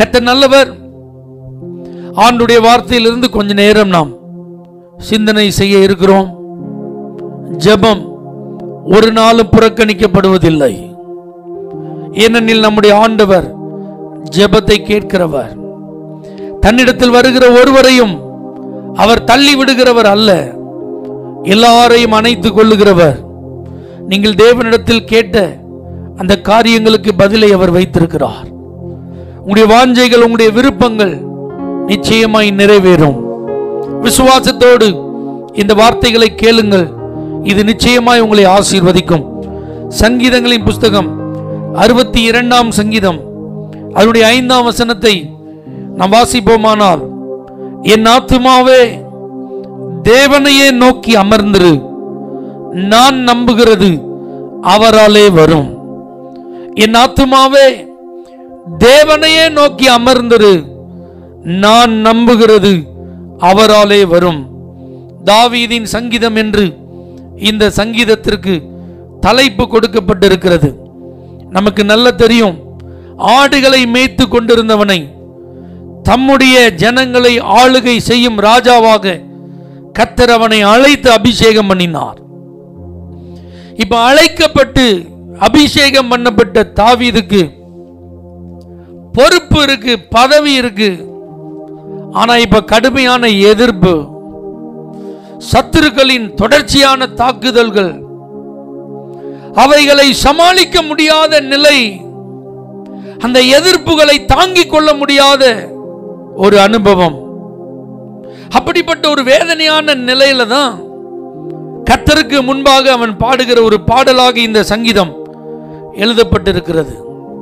கத்த நல்லவர் ஆண்டுடைய வார்த்தையிலிருந்து கொஞ்ச நேரம் நாம் சிந்தனை செய்ய இருக்கிறோம் ஜெபம் ஒரு நாளும் புறக்கணிக்கப்படுவதில்லை ஏனெனில் நம்முடைய ஆண்டவர் ஜெபத்தை கேட்கிறவர் தன்னிடத்தில் வருகிற ஒருவரையும் அவர் தள்ளி விடுகிறவர் அல்ல எல்லாரையும் அணைத்துக் கொள்ளுகிறவர் நீங்கள் தேவனிடத்தில் கேட்ட அந்த காரியங்களுக்கு பதிலை அவர் வைத்திருக்கிறார் உங்களுடைய வாஞ்சைகள் உங்களுடைய விருப்பங்கள் நிச்சயமாய் நிறைவேறும் விசுவாசத்தோடு இந்த வார்த்தைகளை கேளுங்கள் இது நிச்சயமாய் உங்களை ஆசீர்வதிக்கும் சங்கீதங்களின் புஸ்தகம் அறுபத்தி இரண்டாம் சங்கீதம் அதனுடைய ஐந்தாம் வசனத்தை நாம் வாசிப்போமானால் என் ஆத்துமாவே தேவனையே நோக்கி அமர்ந்திரு நான் நம்புகிறது அவராலே வரும் என் ஆத்துமாவே தேவனையே நோக்கி அமர்ந்திரு நான் நம்புகிறது அவராலே வரும் தாவீதின் சங்கீதம் என்று இந்த சங்கீதத்திற்கு தலைப்பு கொடுக்கப்பட்டிருக்கிறது நமக்கு நல்ல தெரியும் ஆடுகளை மேய்த்து கொண்டிருந்தவனை தம்முடைய ஜனங்களை ஆளுகை செய்யும் ராஜாவாக கத்தர் அவனை அழைத்து அபிஷேகம் பண்ணினார் இப்ப அழைக்கப்பட்டு அபிஷேகம் பண்ணப்பட்ட தாவீதுக்கு பொறுப்பு இருக்கு பதவி இருக்கு ஆனா இப்ப கடுமையான எதிர்ப்பு சத்துருக்களின் தொடர்ச்சியான தாக்குதல்கள் அவைகளை சமாளிக்க முடியாத நிலை அந்த எதிர்ப்புகளை தாங்கிக் கொள்ள முடியாத ஒரு அனுபவம் அப்படிப்பட்ட ஒரு வேதனையான நிலையில தான் கத்தருக்கு முன்பாக அவன் பாடுகிற ஒரு பாடலாக இந்த சங்கீதம் எழுதப்பட்டிருக்கிறது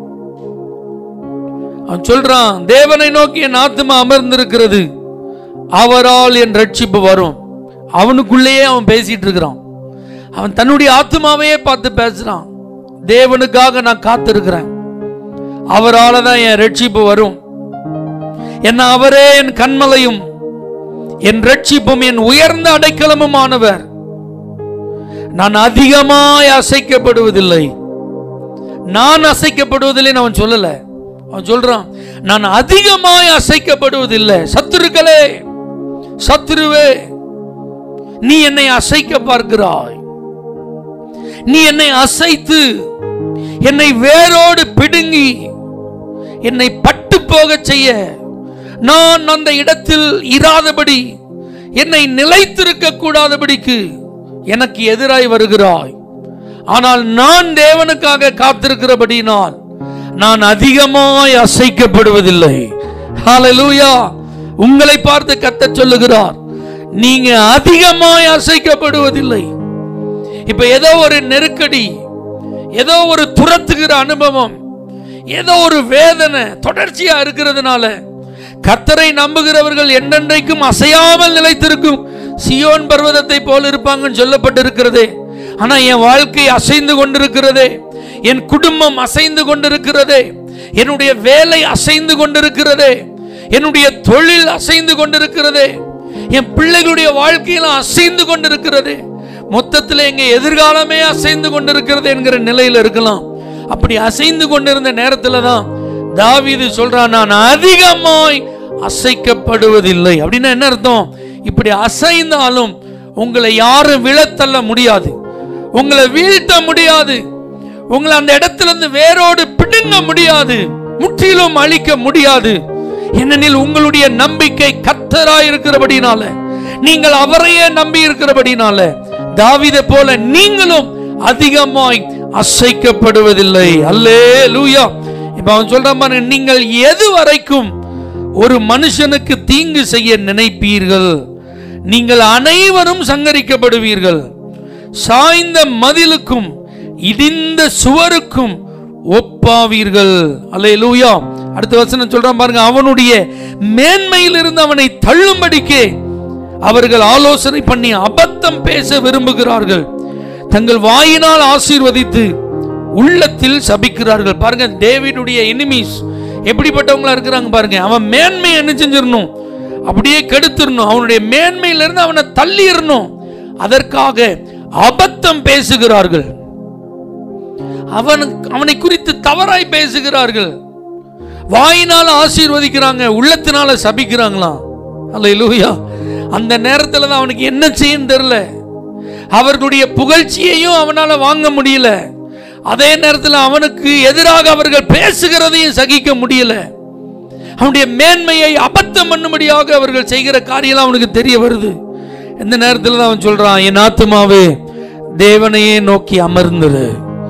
அவன் சொல்றான் தேவனை நோக்கி என் ஆத்மா அமர்ந்திருக்கிறது அவரால் என் ரட்சிப்பு வரும் அவனுக்குள்ளேயே அவன் பேசிட்டு இருக்கிறான் அவன் தன்னுடைய ஆத்மாவையே பார்த்து பேசுறான் தேவனுக்காக நான் காத்திருக்கிறேன் அவரால தான் என் ரட்சிப்பு வரும் என்ன அவரே என் கண்மலையும் என் ரட்சிப்பும் என் உயர்ந்த அடைக்கலமும் ஆனவர் நான் அதிகமாய் அசைக்கப்படுவதில்லை நான் அசைக்கப்படுவதில்லை அவன் சொல்லல அவன் சொல்றான் நான் அதிகமாய் அசைக்கப்படுவதில்லை சத்துருக்களே சத்துருவே நீ என்னை அசைக்க பார்க்கிறாய் நீ என்னை அசைத்து என்னை வேரோடு பிடுங்கி என்னை பட்டு போகச் செய்ய நான் அந்த இடத்தில் இராதபடி என்னை நிலைத்திருக்க கூடாதபடிக்கு எனக்கு எதிராய் வருகிறாய் ஆனால் நான் தேவனுக்காக காத்திருக்கிறபடினால் நான் அதிகமாய் அசைக்கப்படுவதில்லை ஹalleluya உங்களை பார்த்து கத்த சொல்லுகிறார் நீங்க அதிகமாய் அசைக்கப்படுவதில்லை இப்ப ஏதோ ஒரு நெருக்கடி ஏதோ ஒரு துரத்துகிற அனுபவம் ஏதோ ஒரு வேதனை தொடர்ச்சியா இருக்கிறதுனால கத்தரை நம்புகிறவர்கள் என்றென்றைக்கும் அசையாமல் நிலைத்திருக்கும் சியோன் பர்வதத்தை போல இருப்பாங்கன்னு சொல்லப்பட்டிருக்கிறதே ஆனா என் வாழ்க்கை அசைந்து கொண்டிருக்கிறதே என் குடும்பம் அசைந்து கொண்டிருக்கிறதே என்னுடைய வேலை அசைந்து கொண்டிருக்கிறதே என்னுடைய தொழில் அசைந்து கொண்டிருக்கிறதே என் பிள்ளைகளுடைய வாழ்க்கையில அசைந்து கொண்டிருக்கிறது மொத்தத்தில் எங்க எதிர்காலமே அசைந்து கொண்டிருக்கிறது என்கிற நிலையில இருக்கலாம் அப்படி அசைந்து கொண்டிருந்த நேரத்துல தான் தாவீது சொல்றான் நான் அதிகமாய் அசைக்கப்படுவதில்லை அப்படின்னா என்ன அர்த்தம் இப்படி அசைந்தாலும் உங்களை யாரும் விழத்தள்ள முடியாது உங்களை வீழ்த்த முடியாது உங்களை அந்த இடத்துல இருந்து வேரோடு பிடுங்க முடியாது முற்றிலும் அழிக்க முடியாது ஏனெனில் உங்களுடைய நம்பிக்கை கத்தராய் இருக்கிறபடினால நீங்கள் அவரையே நம்பி இருக்கிறபடினால தாவிதை போல நீங்களும் அதிகமாய் அசைக்கப்படுவதில்லை அல்லே லூயா இப்ப அவன் சொல்றான் பாருங்க நீங்கள் எது வரைக்கும் ஒரு மனுஷனுக்கு தீங்கு செய்ய நினைப்பீர்கள் நீங்கள் அனைவரும் சங்கரிக்கப்படுவீர்கள் சாய்ந்த மதிலுக்கும் இடிந்த சுவருக்கும் ஒப்பாவீர்கள் அல்லே லூயா அடுத்த வசனம் சொல்றான் பாருங்க அவனுடைய மேன்மையிலிருந்து அவனை தள்ளும்படிக்கே அவர்கள் ஆலோசனை பண்ணி அபத்தம் பேச விரும்புகிறார்கள் தங்கள் வாயினால் ஆசீர்வதித்து உள்ளத்தில் சபிக்கிறார்கள் பாருங்க டேவிடுடைய எனிமீஸ் எப்படிப்பட்டவங்களா இருக்கிறாங்க பாருங்க அவன் மேன்மை என்ன செஞ்சிடணும் அப்படியே கெடுத்துடணும் அவனுடைய மேன்மையிலிருந்து அவனை தள்ளிடணும் அதற்காக அபத்தம் பேசுகிறார்கள் அவனுக்கு அவனை குறித்து தவறாய் பேசுகிறார்கள் வாயினால ஆசீர்வதிக்கிறாங்க உள்ளத்தினால சபிக்கிறாங்களாம் அல்லேலூயா அந்த நேரத்துல தான் அவனுக்கு என்ன செய்யும் தெரியல அவர்களுடைய புகழ்ச்சியையும் அவனால வாங்க முடியல அதே நேரத்தில் அவனுக்கு எதிராக அவர்கள் பேசுகிறதையும் சகிக்க முடியல அவனுடைய மேன்மையை அபத்தம் பண்ணும்படியாக அவர்கள் செய்கிற காரியம் அவனுக்கு தெரிய வருது இந்த நேரத்தில் தான் அவன் சொல்றான் என் ஆத்துமாவே தேவனையே நோக்கி அமர்ந்திரு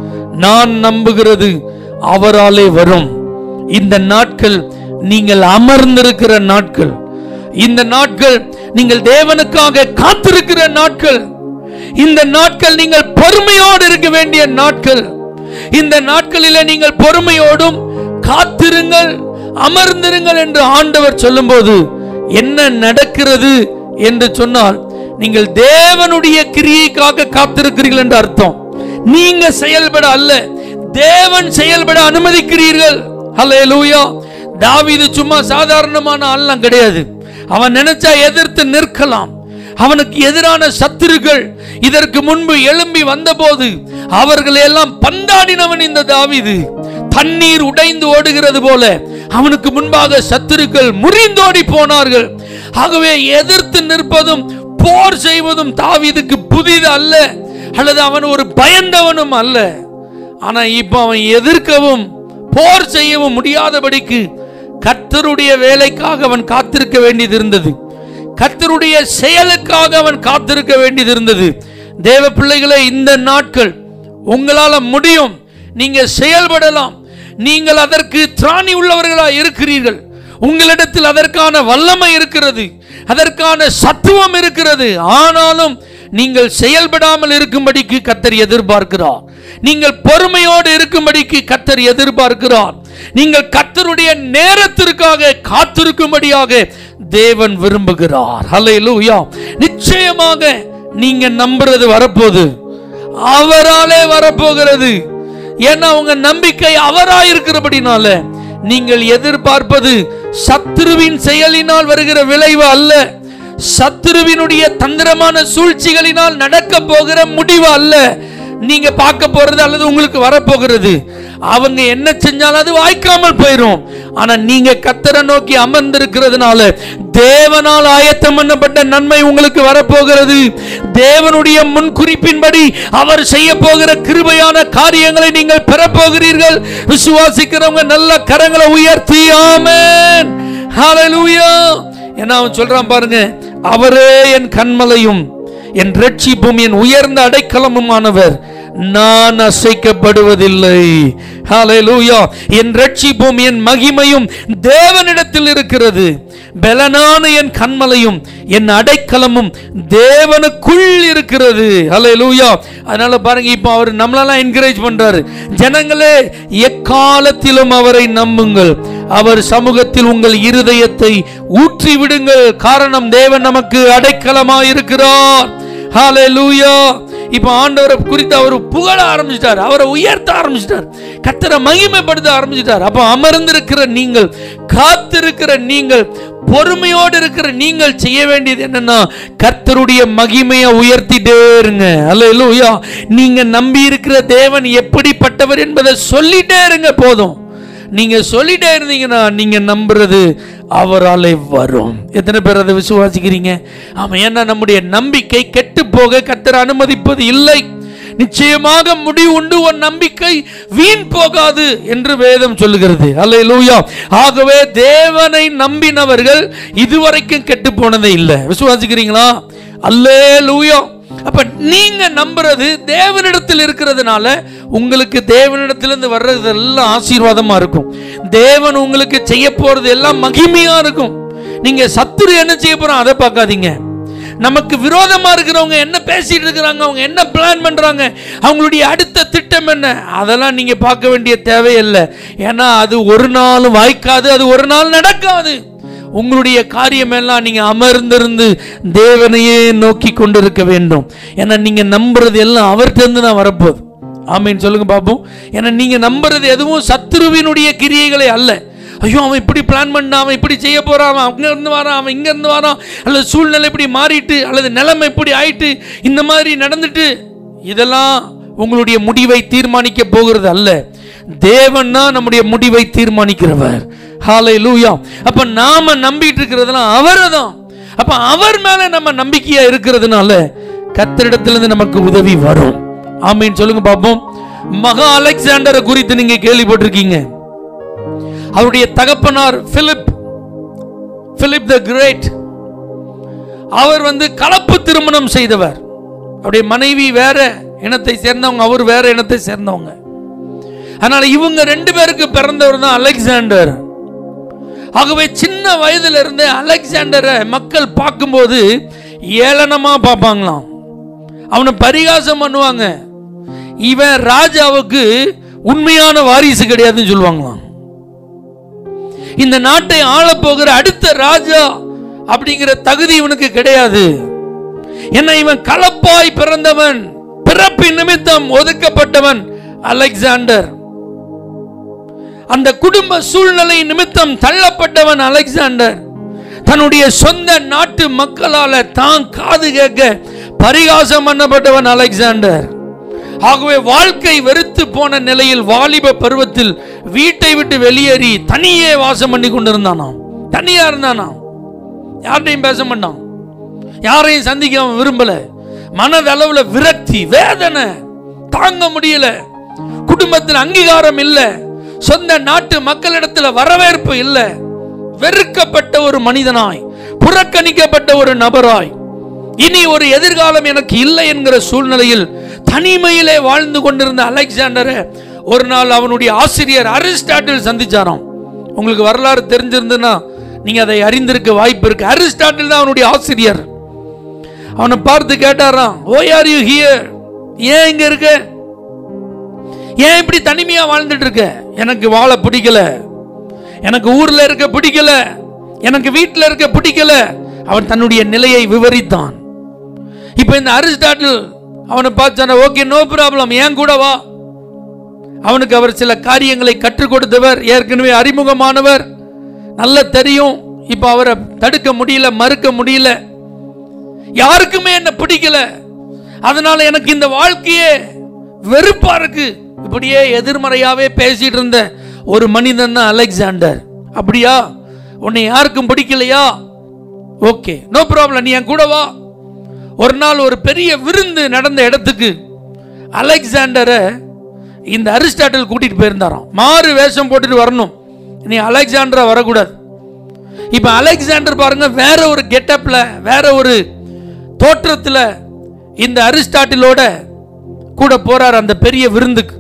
நான் நம்புகிறது அவராலே வரும் இந்த நாட்கள் நீங்கள் அமர்ந்திருக்கிற நாட்கள் இந்த நாட்கள் நீங்கள் தேவனுக்காக காத்திருக்கிற நாட்கள் இந்த நாட்கள் நீங்கள் பொறுமையோடு இருக்க வேண்டிய நாட்கள் இந்த நாட்களிலே நீங்கள் பொறுமையோடும் காத்திருங்கள் அமர்ந்திருங்கள் என்று ஆண்டவர் சொல்லும்போது என்ன நடக்கிறது என்று சொன்னால் நீங்கள் தேவனுடைய கிரியைக்காக காத்திருக்கிறீர்கள் என்று அர்த்தம் நீங்க செயல்பட அல்ல தேவன் செயல்பட அனுமதிக்கிறீர்கள் ஹalleluya தாவீது சும்மா சாதாரணமான ஆள்லாம் கிடையாது அவன் நினைச்சா எதிர்த்து நிற்கலாம் அவனுக்கு எதிரான சத்துருக்கள் இதற்கு முன்பு எழும்பி வந்தபோது அவர்களை எல்லாம் பந்தாடினவன் இந்த தாவீது தண்ணீர் உடைந்து ஓடுகிறது போல அவனுக்கு முன்பாக சத்துருக்கள் முறிந்தோடி போனார்கள் ஆகவே எதிர்த்து நிற்பதும் போர் செய்வதும் தாவீதுக்கு புதிது அல்ல அல்லது அவன் ஒரு பயந்தவனும் அல்ல ஆனா இப்ப அவன் எதிர்க்கவும் போர் செய்யவும் முடியாதபடிக்கு கர்த்தருடைய வேலைக்காக அவன் காத்திருக்க வேண்டியது இருந்தது கர்த்தருடைய செயலுக்காக அவன் காத்திருக்க வேண்டியது இருந்தது தேவ பிள்ளைகளே இந்த நாட்கள் உங்களால முடியும் நீங்க செயல்படலாம் நீங்கள் அதற்கு திராணி உள்ளவர்களா இருக்கிறீர்கள் உங்களிடத்தில் அதற்கான வல்லமை இருக்கிறது அதற்கான சத்துவம் இருக்கிறது ஆனாலும் நீங்கள் செயல்படாமல் இருக்கும்படிக்கு கத்தர் எதிர்பார்க்கிறார் நீங்கள் பொறுமையோடு இருக்கும்படிக்கு கத்தர் எதிர்பார்க்கிறார் நீங்கள் கத்தருடைய நேரத்திற்காக காத்திருக்கும்படியாக தேவன் விரும்புகிறார் ஹalleluya நிச்சயமாக நீங்க நம்புறது வரப்போகுது அவராலே வரப்போகிறது ஏன்னா உங்க நம்பிக்கை அவராயிருக்கிறபடினால நீங்கள் எதிர்பார்ப்பது சத்துருவின் செயலினால் வருகிற விளைவு அல்ல சத்துருவினுடைய தந்திரமான சூழ்ச்சிகளினால் நடக்க போகிற முடிவு அல்ல நீங்க பார்க்க போறது அல்லது உங்களுக்கு வரப்போகிறது அவங்க என்ன செஞ்சாலும் அது வாய்க்காமல் போயிடும் ஆனா நீங்க கத்தரை நோக்கி அமர்ந்திருக்கிறதுனால தேவனால் ஆயத்தம் பண்ணப்பட்ட நன்மை உங்களுக்கு வரப்போகிறது தேவனுடைய முன்குறிப்பின்படி அவர் செய்ய போகிற கிருபையான காரியங்களை நீங்கள் பெறப்போகிறீர்கள் விசுவாசிக்கிறவங்க நல்ல கரங்களை உயர்த்தி ஆமென் ஹalleluya என்ன அவன் சொல்றான் பாருங்க அவரே என் கண்மலையும் என் ரட்சிப்பும் என் உயர்ந்த அடைக்கலமுமானவர் நான் அசைக்கப்படுவதில்லை ஹalleluya என் ரட்சிப்பும் என் மகிமையும் தேவனிடத்தில் இருக்கிறது பலனான என் கண்மலையும் என் அடைக்கலமும் தேவனுக்குள் இருக்கிறது ஹalleluya அதனால பாருங்க இப்போ அவர் நம்மளெல்லாம் என்கரேஜ் பண்றாரு ஜனங்களே எக்காலத்திலும் அவரை நம்புங்கள் அவர் சமூகத்தில் உங்கள் இருதயத்தை ஊற்றி விடுங்கள் காரணம் தேவன் நமக்கு அடைக்கலமாய் இருக்கிறார் ஹalleluya இப்போ ஆண்டவரை குறித்து அவர் புகழ ஆரம்பிச்சிட்டார் அவரை உயர்த்த ஆரம்பிச்சிட்டார் கத்தரை மகிமைப்படுத்த ஆரம்பிச்சிட்டார் அப்போ அமர்ந்திருக்கிற நீங்கள் காத்திருக்கிற நீங்கள் பொறுமையோடு இருக்கிற நீங்கள் செய்ய வேண்டியது என்னன்னா கர்த்தருடைய மகிமையை உயர்த்திட்டே இருங்க அல்லேலூயா நீங்க நம்பி இருக்கிற தேவன் எப்படிப்பட்டவர் என்பதை சொல்லிட்டே இருங்க போதும் நீங்க சொல்லிட்டே இருந்தீங்கன்னா நீங்க நம்புறது அவராலே வரும் எத்தனை பேர் அதை விசுவாசிக்கிறீங்க ஆமா ஏன்னா நம்முடைய நம்பிக்கை கெட்டு போக கத்தர் அனுமதிப்பது இல்லை நிச்சயமாக முடிவு உண்டு உன் நம்பிக்கை வீண் போகாது என்று வேதம் சொல்லுகிறது அல்லேலூயா ஆகவே தேவனை நம்பினவர்கள் இதுவரைக்கும் கெட்டு போனதே இல்லை விசுவாசிக்கிறீங்களா அல்லேலூயா அப்ப நீங்க நம்புறது தேவனிடத்தில் இருக்கிறதுனால உங்களுக்கு தேவனிடத்திலிருந்து வர்றது எல்லாம் ஆசீர்வாதமா இருக்கும் தேவன் உங்களுக்கு செய்ய போறது எல்லாம் மகிமையா இருக்கும் நீங்க சத்துரு என்ன செய்ய போறோம் அதை பார்க்காதீங்க நமக்கு விரோதமா இருக்கிறவங்க என்ன பேசிட்டு இருக்கிறாங்க அவங்க என்ன பிளான் பண்றாங்க அவங்களுடைய அடுத்த திட்டம் என்ன அதெல்லாம் நீங்க பார்க்க வேண்டிய தேவையில்லை ஏன்னா அது ஒரு நாளும் வாய்க்காது அது ஒரு நாள் நடக்காது உங்களுடைய காரியம் எல்லாம் நீங்க அமர்ந்திருந்து தேவனையே நோக்கி கொண்டிருக்க வேண்டும் ஏன்னா நீங்க நம்புறது எல்லாம் அவர்கிட்ட இருந்து தான் வரப்போகுது ஆமீன் சொல்லுங்க பாப்போம் ஏன்னா நீங்க நம்புறது எதுவும் சத்துருவினுடைய கிரியைகளை அல்ல ஐயோ அவன் இப்படி பிளான் பண்ணான் அவன் இப்படி செய்ய போறான் அவன் அங்க இருந்து வரான் அவன் இங்க இருந்து வரான் அல்லது சூழ்நிலை இப்படி மாறிட்டு அல்லது நிலைமை இப்படி ஆயிட்டு இந்த மாதிரி நடந்துட்டு இதெல்லாம் உங்களுடைய முடிவை தீர்மானிக்க போகிறது அல்ல தேவன் தான் நம்முடைய முடிவை தீர்மானிக்கிறவர் ஹாலை லூயா அப்ப நாம நம்பிட்டு இருக்கிறதுலாம் அவரை தான் அப்ப அவர் மேல நம்ம நம்பிக்கையா இருக்கிறதுனால கத்தரிடத்திலிருந்து நமக்கு உதவி வரும் ஆமீன் சொல்லுங்க பாப்போம் மகா அலெக்சாண்டரை குறித்து நீங்க கேள்விப்பட்டிருக்கீங்க அவருடைய தகப்பனார் பிலிப் பிலிப் த கிரேட் அவர் வந்து கலப்பு திருமணம் செய்தவர் அவருடைய மனைவி வேற இனத்தை சேர்ந்தவங்க அவர் வேற இனத்தை சேர்ந்தவங்க அதனால இவங்க ரெண்டு பேருக்கு பிறந்தவர் தான் அலெக்சாண்டர் ஆகவே சின்ன வயதுல இருந்தே அலெக்சாண்டரை மக்கள் பார்க்கும்போது ஏளனமா பார்ப்பாங்களாம் அவனை பரிகாசம் பண்ணுவாங்க இவன் ராஜாவுக்கு உண்மையான வாரிசு கிடையாதுன்னு சொல்லுவாங்களாம் இந்த நாட்டை ஆளப் போகிற அடுத்த ராஜா அப்படிங்கிற தகுதி இவனுக்கு கிடையாது என்ன இவன் கலப்பாய் பிறந்தவன் பிறப்பின் நிமித்தம் ஒதுக்கப்பட்டவன் அலெக்சாண்டர் அந்த குடும்ப சூழ்நிலை நிமித்தம் தள்ளப்பட்டவன் அலெக்சாண்டர் தன்னுடைய சொந்த நாட்டு மக்களால தான் காது கேட்க பரிகாசம் பண்ணப்பட்டவன் அலெக்சாண்டர் ஆகவே வாழ்க்கை வெறுத்து போன நிலையில் வாலிப பருவத்தில் வீட்டை விட்டு வெளியேறி தனியே வாசம் பண்ணி கொண்டிருந்தானாம் தனியா இருந்தானாம் யார்கிட்டையும் பேச மாட்டான் யாரையும் சந்திக்க அவன் விரும்பல மனதளவுல விரக்தி வேதனை தாங்க முடியல குடும்பத்தில் அங்கீகாரம் இல்ல சொந்த நாட்டு மக்களிடத்துல வரவேற்பு இல்ல வெறுக்கப்பட்ட ஒரு மனிதனாய் புறக்கணிக்கப்பட்ட ஒரு நபராய் இனி ஒரு எதிர்காலம் எனக்கு இல்லை என்கிற சூழ்நிலையில் தனிமையிலே வாழ்ந்து கொண்டிருந்த அலெக்சாண்டரை ஒரு நாள் அவனுடைய ஆசிரியர் அரிஸ்டாட்டில் சந்திச்சாராம் உங்களுக்கு வரலாறு தெரிஞ்சிருந்துன்னா நீங்க அதை அறிந்திருக்க வாய்ப்பு இருக்கு அரிஸ்டாட்டில் தான் அவனுடைய ஆசிரியர் அவனை பார்த்து கேட்டாராம் ஓ ஆர் யூ ஹியர் ஏன் இங்க இருக்க ஏன் இப்படி தனிமையா வாழ்ந்துட்டு இருக்க எனக்கு வாழ பிடிக்கல எனக்கு ஊர்ல இருக்க பிடிக்கல எனக்கு வீட்டில் இருக்க பிடிக்கல அவன் தன்னுடைய நிலையை விவரித்தான் இப்போ இந்த அரிஸ்டாட்டில் அவனை பார்த்தான ஓகே நோ ப்ராப்ளம் ஏன் கூட வா அவனுக்கு அவர் சில காரியங்களை கற்றுக் கொடுத்தவர் ஏற்கனவே அறிமுகமானவர் நல்ல தெரியும் இப்போ அவரை தடுக்க முடியல மறுக்க முடியல யாருக்குமே என்ன பிடிக்கல அதனால எனக்கு இந்த வாழ்க்கையே வெறுப்பா இருக்கு இப்படியே எதிர்மறையாவே பேசிட்டு இருந்த ஒரு மனிதன் தான் அலெக்சாண்டர் அப்படியா உன்னை யாருக்கும் பிடிக்கலையா ஓகே நோ ப்ராப்ளம் நீ என் கூட வா ஒரு நாள் ஒரு பெரிய விருந்து நடந்த இடத்துக்கு அலெக்சாண்டரை இந்த அரிஸ்டாட்டில் கூட்டிட்டு போயிருந்தாராம் மாறு வேஷம் போட்டுட்டு வரணும் நீ அலெக்சாண்டரா வரக்கூடாது இப்போ அலெக்சாண்டர் பாருங்க வேற ஒரு கெட்டப்ல வேற ஒரு தோற்றத்தில் இந்த அரிஸ்டாட்டிலோட கூட போறார் அந்த பெரிய விருந்துக்கு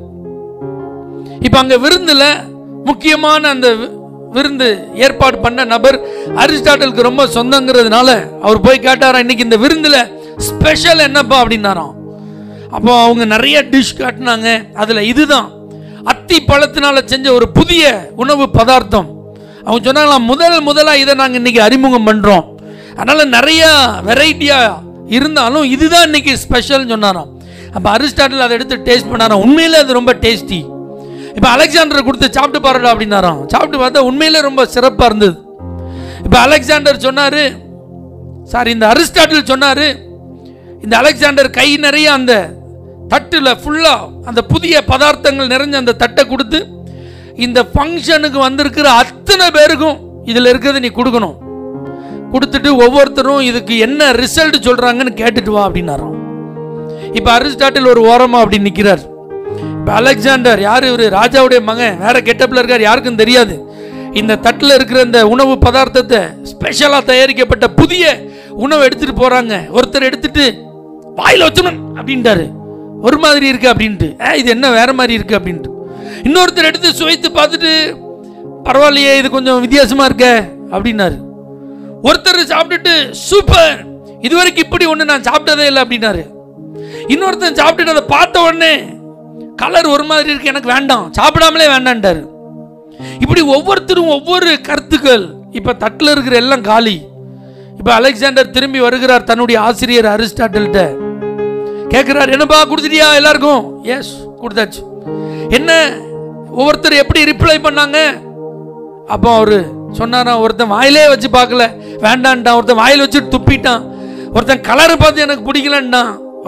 இப்போ அங்க விருந்துல முக்கியமான அந்த வி- விருந்து ஏற்பாடு பண்ண நபர் அரிஸ்டாட்டிலுக்கு ரொம்ப சொந்தங்கிறதுனால அவர் போய் கேட்டாராம் இன்னைக்கு இந்த விருந்துல ஸ்பெஷல் என்னப்பா அப்படின்னாராம் அப்போ அவங்க நிறைய டிஷ் காட்டினாங்க அதுல இதுதான் அத்தி பழத்தினால செஞ்ச ஒரு புதிய உணவு பதார்த்தம் அவங்க சொன்னாங்களாம் முதல் முதலா இதை நாங்க இன்னைக்கு அறிமுகம் பண்றோம் அதனால நிறைய வெரைட்டியா இருந்தாலும் இதுதான் இன்னைக்கு ஸ்பெஷல்னு சொன்னாராம் அப்ப அரிஸ்டாட்டில் அதை எடுத்து டேஸ்ட் பண்ணாராம் உண்மையிலே அது ரொம்ப டேஸ்டி இப்போ அலெக்சாண்டர் கொடுத்து சாப்பிட்டு பாருடா அப்படின்னாராம் சாப்பிட்டு பார்த்தா உண்மையிலே ரொம்ப சிறப்பா இருந்தது இப்போ அலெக்சாண்டர் சொன்னாரு சாரி இந்த அரிஸ்டாட்டில் சொன்னாரு இந்த அலெக்சாண்டர் கை நிறைய அந்த தட்டில் ஃபுல்லாக அந்த புதிய பதார்த்தங்கள் நிறைஞ்ச அந்த தட்டை கொடுத்து இந்த ஃபங்க்ஷனுக்கு வந்திருக்கிற அத்தனை பேருக்கும் இதில் இருக்கிறத நீ கொடுக்கணும் கொடுத்துட்டு ஒவ்வொருத்தரும் இதுக்கு என்ன ரிசல்ட் சொல்கிறாங்கன்னு கேட்டுட்டு வா அப்படின்னாராம் இப்போ அரிஸ்டாட்டில் ஒரு ஓரமாக அப்படி நிற்கிறார் இப்போ அலெக்சாண்டர் யார் இவர் ராஜாவுடைய மகன் வேற கெட்டப்பில் இருக்கார் யாருக்கும் தெரியாது இந்த தட்டில் இருக்கிற இந்த உணவு பதார்த்தத்தை ஸ்பெஷலாக தயாரிக்கப்பட்ட புதிய உணவு எடுத்துட்டு போறாங்க ஒருத்தர் எடுத்துட்டு வாயில் வச்சணும் அப்படின்ட்டாரு ஒரு மாதிரி இருக்கு அப்படின்ட்டு ஏ இது என்ன வேற மாதிரி இருக்கு அப்படின்ட்டு இன்னொருத்தர் எடுத்து சுவைத்து பார்த்துட்டு பரவாயில்லையே இது கொஞ்சம் வித்தியாசமா இருக்க அப்படின்னாரு ஒருத்தர் சாப்பிட்டுட்டு சூப்பர் இது வரைக்கும் இப்படி ஒன்று நான் சாப்பிட்டதே இல்லை அப்படின்னாரு இன்னொருத்தன் சாப்பிட்டுட்டு அதை பார்த்த உடனே கலர் ஒரு மாதிரி இருக்கு எனக்கு வேண்டாம் சாப்பிடாமலே வேண்டான்ட்டாரு இப்படி ஒவ்வொருத்தரும் ஒவ்வொரு கருத்துக்கள் இப்ப தட்டில் இருக்கிற எல்லாம் காலி இப்ப அலெக்சாண்டர் திரும்பி வருகிறார் தன்னுடைய ஆசிரியர் அரிஸ்டாட்டில்கிட்ட கேட்கிறார் என்னப்பா கொடுத்துட்டியா எல்லாருக்கும் எஸ் கொடுத்தாச்சு என்ன ஒவ்வொருத்தர் எப்படி ரிப்ளை பண்ணாங்க அப்போ அவரு சொன்னாராம் ஒருத்தன் வாயிலே வச்சு பார்க்கல வேண்டான்ட்டான் ஒருத்தன் வாயில் வச்சு துப்பிட்டான் ஒருத்தன் கலரை பார்த்து எனக்கு பிடிக்கலன்ட்டான்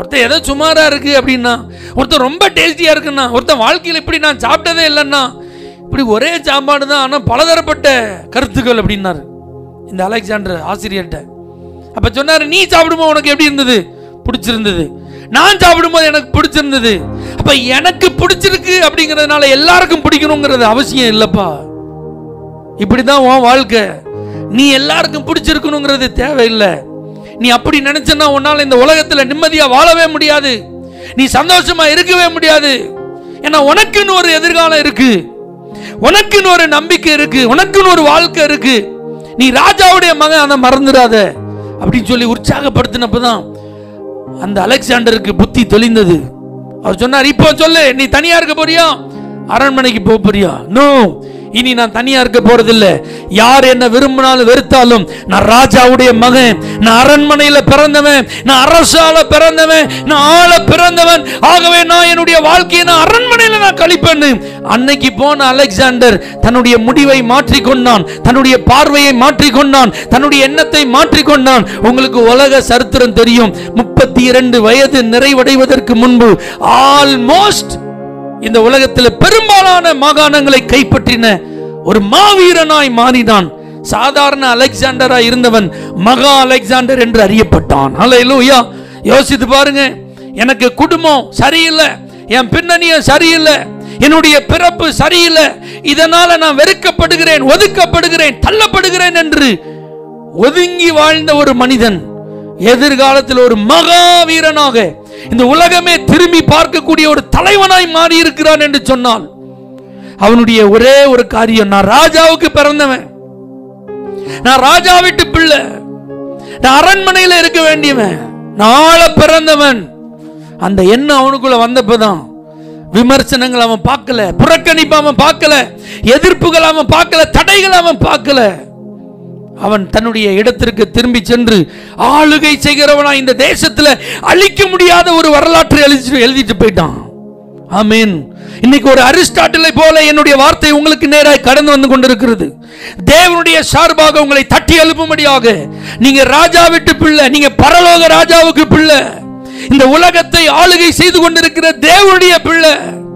ஒருத்தன் ஏதோ சுமாரா இருக்கு அப்படின்னா ஒருத்தன் ரொம்ப டேஸ்டியா இருக்குன்னா ஒருத்தன் வாழ்க்கையில் இப்படி நான் சாப்பிட்டதே இல்லைன்னா இப்படி ஒரே சாப்பாடு தான் ஆனால் பலதரப்பட்ட கருத்துக்கள் அப்படின்னாரு இந்த அலெக்சாண்டர் ஆசிரியர்கிட்ட அப்ப சொன்னாரு நீ சாப்பிடும்போது உனக்கு எப்படி இருந்தது பிடிச்சிருந்தது நான் சாப்பிடும்போது எனக்கு பிடிச்சிருந்தது அப்ப எனக்கு பிடிச்சிருக்கு அப்படிங்கிறதுனால எல்லாருக்கும் பிடிக்கணுங்கிறது அவசியம் இல்லப்பா இப்படிதான் உன் வாழ்க்கை நீ எல்லாருக்கும் பிடிச்சிருக்கணுங்கிறது தேவையில்லை நீ அப்படி நினைச்சனா உன்னால இந்த உலகத்துல நிம்மதியா வாழவே முடியாது நீ சந்தோஷமா இருக்கவே முடியாது ஏன்னா உனக்குன்னு ஒரு எதிர்காலம் இருக்கு உனக்குன்னு ஒரு நம்பிக்கை இருக்கு உனக்குன்னு ஒரு வாழ்க்கை இருக்கு நீ ராஜாவுடைய மகன் அதை மறந்துடாத அப்படின்னு சொல்லி உற்சாகப்படுத்தினப்பதான் அந்த அலெக்சாண்டருக்கு புத்தி தெளிந்தது அவர் சொன்னார் இப்போ சொல்லு நீ தனியா இருக்க போறியா அரண்மனைக்கு போக போறியா நோ இனி நான் தனியா இருக்க போறதில்ல யார் என்ன விரும்பினாலும் வெறுத்தாலும் நான் ராஜாவுடைய மகன் நான் அரண்மனையில பிறந்தவன் நான் அரசால பிறந்தவன் நான் ஆள பிறந்தவன் ஆகவே நான் என்னுடைய வாழ்க்கையை நான் அரண்மனையில நான் கழிப்பேன்னு அன்னைக்கு போன அலெக்சாண்டர் தன்னுடைய முடிவை மாற்றிக்கொண்டான் தன்னுடைய பார்வையை மாற்றிக்கொண்டான் தன்னுடைய எண்ணத்தை மாற்றிக்கொண்டான் உங்களுக்கு உலக சரித்திரம் தெரியும் முப்பத்தி இரண்டு வயது நிறைவடைவதற்கு முன்பு ஆல்மோஸ்ட் இந்த உலகத்தில் பெரும்பாலான மாகாணங்களை கைப்பற்றின ஒரு மாவீரனாய் மாறினான் சாதாரண அலெக்சாண்டரா இருந்தவன் மகா அலெக்சாண்டர் என்று அறியப்பட்டான் ஹalleluya யோசித்து பாருங்க எனக்கு குடும்பம் சரியில்லை என் பின்னணியும் சரியில்லை என்னுடைய பிறப்பு சரியில்லை இதனால நான் வெறுக்கப்படுகிறேன் ஒதுக்கப்படுகிறேன் தள்ளப்படுகிறேன் என்று ஒதுங்கி வாழ்ந்த ஒரு மனிதன் எதிர்காலத்தில் ஒரு மகா வீரனாக இந்த உலகமே திரும்பி பார்க்கக்கூடிய ஒரு தலைவனாய் மாறி இருக்கிறான் என்று சொன்னால் அவனுடைய ஒரே ஒரு காரியம் நான் ராஜாவுக்கு பிறந்தவன் நான் ராஜா வீட்டு பிள்ளை நான் அரண்மனையில இருக்க வேண்டியவன் நாள பிறந்தவன் அந்த எண்ணம் அவனுக்குள்ள வந்தப்பதான் விமர்சனங்கள் அவன் பார்க்கல புறக்கணிப்பு அவன் பார்க்கல எதிர்ப்புகள் அவன் பார்க்கல தடைகள் அவன் பார்க்கல அவன் தன்னுடைய இடத்திற்கு திரும்பி சென்று ஆளுகை செய்கிறவனா இந்த தேசத்துல அழிக்க முடியாத ஒரு வரலாற்றை எழுதி எழுதிட்டு போயிட்டான் ஆமீன் இன்னைக்கு ஒரு அரிஸ்டாட்டிலை போல என்னுடைய வார்த்தை உங்களுக்கு நேராக கடந்து வந்து கொண்டிருக்கிறது தேவனுடைய சார்பாக உங்களை தட்டி எழுப்பும்படியாக நீங்க ராஜா விட்டு பிள்ளை நீங்க பரலோக ராஜாவுக்கு பிள்ளை இந்த உலகத்தை ஆளுகை செய்து கொண்டிருக்கிற தேவனுடைய பிள்ளை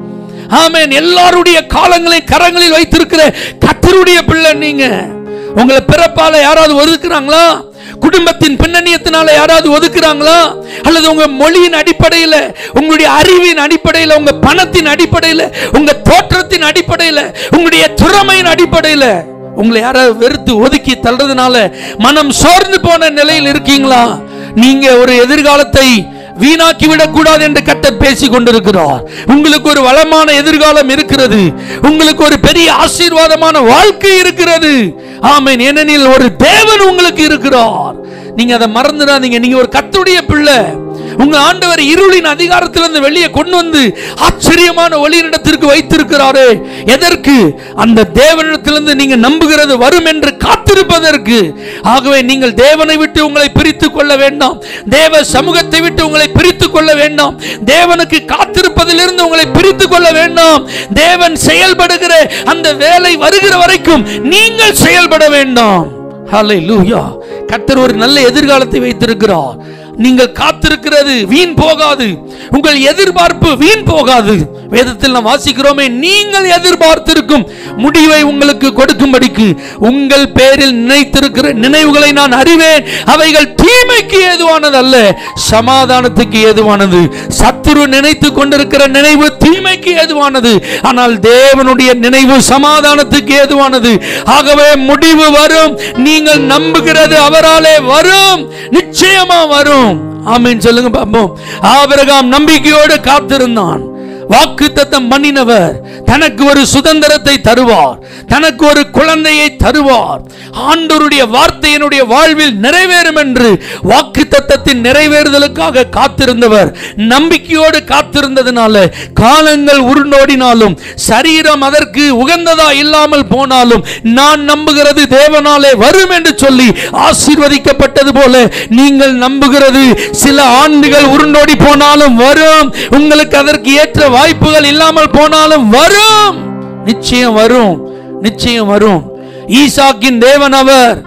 ஆமென் எல்லாருடைய காலங்களை கரங்களில் வைத்திருக்கிற கத்தருடைய பிள்ளை நீங்க உங்களை பிறப்பால யாராவது ஒதுக்குறாங்களா குடும்பத்தின் பின்னணியத்தினால யாராவது ஒதுக்குறாங்களா அல்லது உங்க மொழியின் அடிப்படையில் உங்களுடைய அறிவின் அடிப்படையில் உங்க பணத்தின் அடிப்படையில் உங்க தோற்றத்தின் அடிப்படையில் உங்களுடைய திறமையின் அடிப்படையில் உங்களை யாராவது வெறுத்து ஒதுக்கி தள்ளுறதுனால மனம் சோர்ந்து போன நிலையில் இருக்கீங்களா நீங்க ஒரு எதிர்காலத்தை வீணாக்கி விடக்கூடாது என்று கத்தர் பேசிக் கொண்டிருக்கிறார் உங்களுக்கு ஒரு வளமான எதிர்காலம் இருக்கிறது உங்களுக்கு ஒரு பெரிய ஆசீர்வாதமான வாழ்க்கை இருக்கிறது ஆமென் ஏனெனில் ஒரு தேவன் உங்களுக்கு இருக்கிறார் நீங்க அதை மறந்துடாதீங்க நீங்க ஒரு கத்துடைய பிள்ளை உங்க ஆண்டவர் இருளின் அதிகாரத்திலிருந்து வெளியே கொண்டு வந்து ஆச்சரியமான ஒளியிடத்திற்கு வைத்திருக்கிறாரே எதற்கு அந்த தேவனிடத்திலிருந்து நீங்க நம்புகிறது வரும் என்று காத்திருப்பதற்கு ஆகவே நீங்கள் தேவனை விட்டு உங்களை பிரித்துக் கொள்ள வேண்டாம் தேவ சமூகத்தை விட்டு உங்களை பிரித்துக் கொள்ள வேண்டாம் தேவனுக்கு காத்திருப்பதிலிருந்து உங்களை பிரித்துக் கொள்ள வேண்டாம் தேவன் செயல்படுகிற அந்த வேலை வருகிற வரைக்கும் நீங்கள் செயல்பட வேண்டாம் ஹalleluya கர்த்தர் ஒரு நல்ல எதிர்காலத்தை வைத்திருக்கிறார் நீங்கள் காத்திருக்கிறது வீண் போகாது உங்கள் எதிர்பார்ப்பு வீண் போகாது வேதத்தில் நாம் வாசிக்கிறோமே நீங்கள் எதிர்பார்த்திருக்கும் முடிவை உங்களுக்கு கொடுக்கும்படிக்கு உங்கள் பேரில் நினைத்திருக்கிற நினைவுகளை நான் அறிவேன் அவைகள் தீமைக்கு ஏதுவானது அல்ல சமாதானத்துக்கு ஏதுவானது சத்துரு நினைத்து கொண்டிருக்கிற நினைவு தீமைக்கு ஏதுவானது ஆனால் தேவனுடைய நினைவு சமாதானத்துக்கு ஏதுவானது ஆகவே முடிவு வரும் நீங்கள் நம்புகிறது அவராலே வரும் நிச்சயமா வரும் ஆமென் சொல்லுங்க பாப்போம் ஆபிரகாம் நம்பிக்கையோடு காத்திருந்தான் வாக்கு தத்தம் பண்ணினவர் தனக்கு ஒரு சுதந்திரத்தை தருவார் தனக்கு ஒரு குழந்தையை தருவார் ஆண்டவருடைய வார்த்தை என்னுடைய வாழ்வில் நிறைவேறும் என்று வாக்கு தத்தத்தின் நிறைவேறுதலுக்காக காத்திருந்தவர் நம்பிக்கையோடு காத்திருந்ததுனால காலங்கள் உருண்டோடினாலும் சரீரம் அதற்கு உகந்ததா இல்லாமல் போனாலும் நான் நம்புகிறது தேவனாலே வரும் என்று சொல்லி ஆசீர்வதிக்கப்பட்டது போல நீங்கள் நம்புகிறது சில ஆண்டுகள் உருண்டோடி போனாலும் வரும் உங்களுக்கு அதற்கு ஏற்ற வாய்ப்புகள் இல்லாமல் போனாலும் வரும் நிச்சயம் வரும் நிச்சயம் வரும் ஈசாக்கின் தேவன் அவர்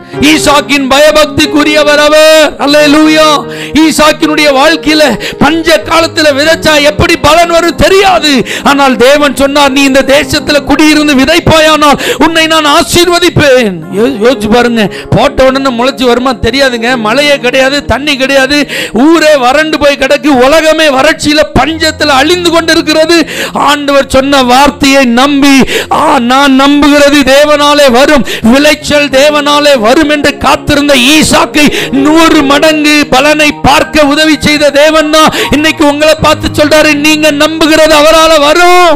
ஈசாக்கின் பயபக்திக்குரியவர் அவர் அல்லேலூயா ஈசாக்கினுடைய வாழ்க்கையில பஞ்ச காலத்துல விதைச்சா எப்படி பலன் வரும் தெரியாது ஆனால் தேவன் சொன்னார் நீ இந்த தேசத்துல குடியிருந்து விதைப்பாயானால் உன்னை நான் ஆசீர்வதிப்பேன் யோ- யோசிச்சு பாருங்க போட்ட உடனே முளைச்சு வருமா தெரியாதுங்க மழையே கிடையாது தண்ணி கிடையாது ஊரே வறண்டு போய் கிடக்கு உலகமே வறட்சியில பஞ்சத்துல அழிந்து கொண்டிருக்கிறது ஆண்டவர் சொன்ன வார்த்தையை நம்பி ஆ நான் நம்புகிறது தேவனாலே வரும் விளைச்சல் தேவனாலே வரும் என்று காத்திருந்த ஈசாக்கை நூறு மடங்கு பலனை பார்க்க உதவி செய்த தேவன் தான் இன்னைக்கு உங்களை பார்த்து சொல்றாரு நீங்க நம்புகிறது அவரால வரும்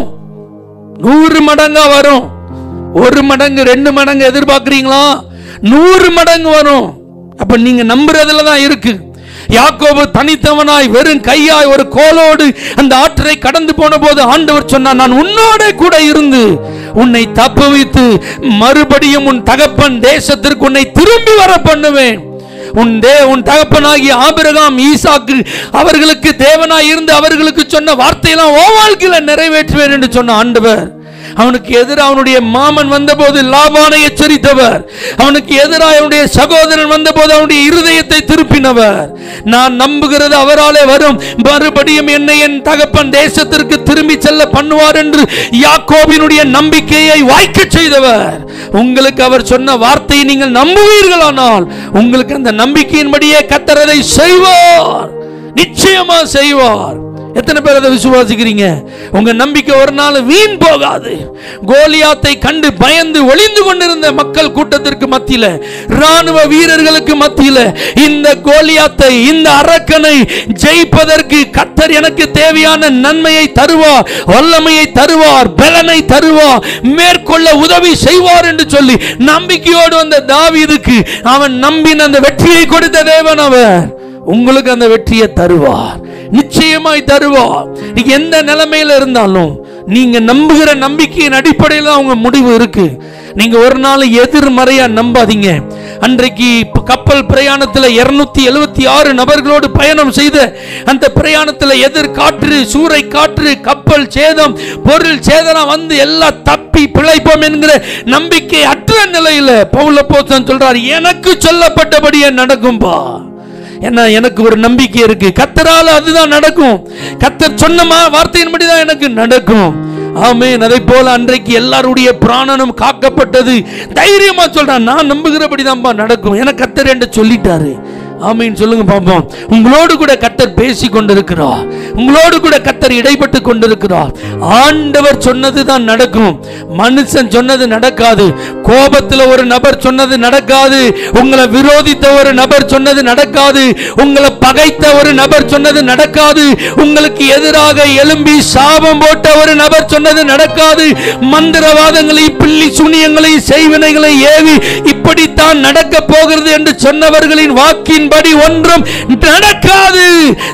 நூறு மடங்கா வரும் ஒரு மடங்கு ரெண்டு மடங்கு எதிர்பார்க்கிறீங்களா நூறு மடங்கு வரும் அப்ப நீங்க நம்புறதுல தான் இருக்கு யாக்கோபு தனித்தவனாய் வெறும் கையாய் ஒரு கோலோடு அந்த ஆற்றை கடந்து போன போது ஆண்டவர் சொன்னார் நான் உன்னோட கூட இருந்து உன்னை தப்புவித்து மறுபடியும் உன் தகப்பன் தேசத்திற்கு உன்னை திரும்பி வர பண்ணுவேன் உன் தே உன் தகப்பனாகிய ஆபிரகாம் ஈசாக்கு அவர்களுக்கு தேவனாய் இருந்து அவர்களுக்கு சொன்ன வார்த்தையெல்லாம் ஓ வாழ்க்கையில நிறைவேற்றுவேன் என்று சொன்ன ஆண்டவர் அவனுக்கு எதிராக அவனுடைய மாமன் வந்தபோது லாபானை எச்சரித்தவர் அவனுக்கு எதிராக அவனுடைய சகோதரன் வந்தபோது அவனுடைய இருதயத்தை திருப்பினவர் நான் நம்புகிறது அவராலே வரும் மறுபடியும் என்னை என் தகப்பன் தேசத்திற்கு திரும்பி செல்ல பண்ணுவார் என்று யாக்கோபினுடைய நம்பிக்கையை வாய்க்கச் செய்தவர் உங்களுக்கு அவர் சொன்ன வார்த்தையை நீங்கள் நம்புவீர்களானால் உங்களுக்கு அந்த நம்பிக்கையின்படியே கத்தரதை செய்வார் நிச்சயமா செய்வார் எத்தனை பேர் அதை விசுவாசிக்கிறீங்க உங்க நம்பிக்கை ஒரு நாள் வீண் போகாது கோலியாத்தை கண்டு பயந்து ஒளிந்து கொண்டிருந்த மக்கள் கூட்டத்திற்கு மத்தியில ராணுவ வீரர்களுக்கு மத்தியில இந்த கோலியாத்தை இந்த அரக்கனை ஜெயிப்பதற்கு கத்தர் எனக்கு தேவையான நன்மையை தருவார் வல்லமையை தருவார் பலனை தருவார் மேற்கொள்ள உதவி செய்வார் என்று சொல்லி நம்பிக்கையோடு வந்த தாவீதுக்கு அவன் நம்பின அந்த வெற்றியை கொடுத்த தேவன் அவர் உங்களுக்கு அந்த வெற்றியை தருவார் நிச்சயமாய் தருவார் நீங்க எந்த நிலைமையில இருந்தாலும் நீங்க நம்புகிற நம்பிக்கையின் அடிப்படையில் தான் உங்க முடிவு இருக்கு நீங்க ஒரு நாள் எதிர்மறையா நம்பாதீங்க அன்றைக்கு ப- கப்பல் பிரயாணத்துல 276 எழுபத்தி ஆறு நபர்களோடு பயணம் செய்த அந்த பிரயாணத்துல எதிர் காற்று சூறை காற்று கப்பல் சேதம் பொருள் சேதனம் வந்து எல்லாம் தப்பி பிழைப்போம் என்கிற நம்பிக்கை அற்ற நிலையில பவுல போசன் சொல்றார் எனக்கு சொல்லப்பட்டபடியே நடக்கும்பா ஏன்னா எனக்கு ஒரு நம்பிக்கை இருக்கு கத்தரால அதுதான் நடக்கும் கத்தர் சொன்ன மா- வார்த்தையின்படி தான் எனக்கு நடக்கும் ஆமென் அதை போல அன்றைக்கு எல்லாருடைய பிராணனும் காக்கப்பட்டது தைரியமா சொல்றான் நான் நம்புகிறபடி நடக்கும் என கத்தர் என்று சொல்லிட்டாரு ஆமீன் சொல்லுங்க பாப்போம் உங்களோடு கூட கத்தர் பேசி கொண்டிருக்கிறார் உங்களோடு கூட கத்தர் இடைப்பட்டு கொண்டிருக்கிறார் ஆண்டவர் சொன்னது தான் நடக்கும் மனுஷன் சொன்னது நடக்காது கோபத்துல ஒரு நபர் சொன்னது நடக்காது உங்களை விரோதித்த ஒரு நபர் சொன்னது நடக்காது உங்களை பகைத்த ஒரு நபர் சொன்னது நடக்காது உங்களுக்கு எதிராக எழும்பி சாபம் போட்ட ஒரு நபர் சொன்னது நடக்காது மந்திரவாதங்களை பில்லி சூனியங்களை செய்வினைகளை ஏவி இப்படித்தான் நடக்க போகிறது என்று சொன்னவர்களின் வாக்கின்படி ஒன்றும் நடக்காது